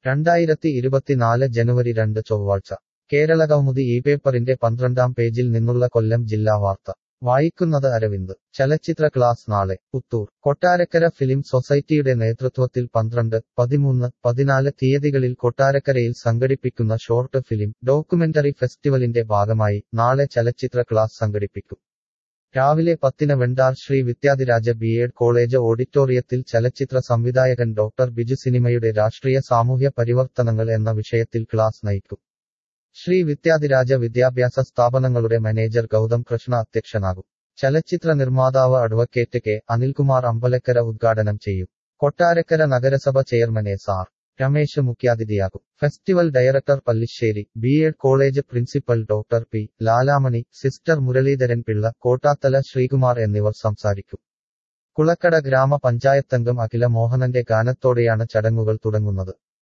രണ്ടായിരത്തി ഇരുപത്തിനാല് ജനുവരി രണ്ട് ചൊവ്വാഴ്ച കേരളകൗമുദി ഈ പേപ്പറിന്റെ പന്ത്രണ്ടാം പേജിൽ നിന്നുള്ള കൊല്ലം ജില്ലാ വാർത്ത വായിക്കുന്നത് അരവിന്ദ് ചലച്ചിത്ര ക്ലാസ് നാളെ പുത്തൂർ കൊട്ടാരക്കര ഫിലിം സൊസൈറ്റിയുടെ നേതൃത്വത്തിൽ പന്ത്രണ്ട് പതിമൂന്ന് പതിനാല് തീയതികളിൽ കൊട്ടാരക്കരയിൽ സംഘടിപ്പിക്കുന്ന ഷോർട്ട് ഫിലിം ഡോക്യുമെന്ററി ഫെസ്റ്റിവലിന്റെ ഭാഗമായി നാളെ ചലച്ചിത്ര ക്ലാസ് സംഘടിപ്പിക്കും രാവിലെ പത്തിന് Vendar Sree Vidyadhiraja B Ed college ഓഡിറ്റോറിയത്തിൽ ചലച്ചിത്ര സംവിധായകൻ ഡോക്ടർ ബിജു സിനിമയുടെ രാഷ്ട്രീയ സാമൂഹ്യ പരിവർത്തനങ്ങൾ എന്ന വിഷയത്തിൽ ക്ലാസ് നയിക്കും ശ്രീ വിദ്യാധിരാജ വിദ്യാഭ്യാസ സ്ഥാപനങ്ങളുടെ മാനേജർ ഗൗതം കൃഷ്ണ അധ്യക്ഷനാകും ചലച്ചിത്ര നിർമ്മാതാവ് അഡ്വക്കേറ്റ് കെ അനിൽകുമാർ അമ്പലക്കര ഉദ്ഘാടനം ചെയ്യും കൊട്ടാരക്കര നഗരസഭ ചെയർമാൻ എസ് ആർ രമേശ് മുഖ്യാതിഥിയാകും festival director Pallissery B Ed college principal doctor P Lalamani sister Muraleedharan Pillai Kottathala Sreekumar എന്നിവർ സംസാരിക്കും കുളക്കട ഗ്രാമപഞ്ചായത്തംഗം അഖില മോഹനന്റെ ഗാനത്തോടെയാണ് ചടങ്ങുകൾ തുടങ്ങുന്നത്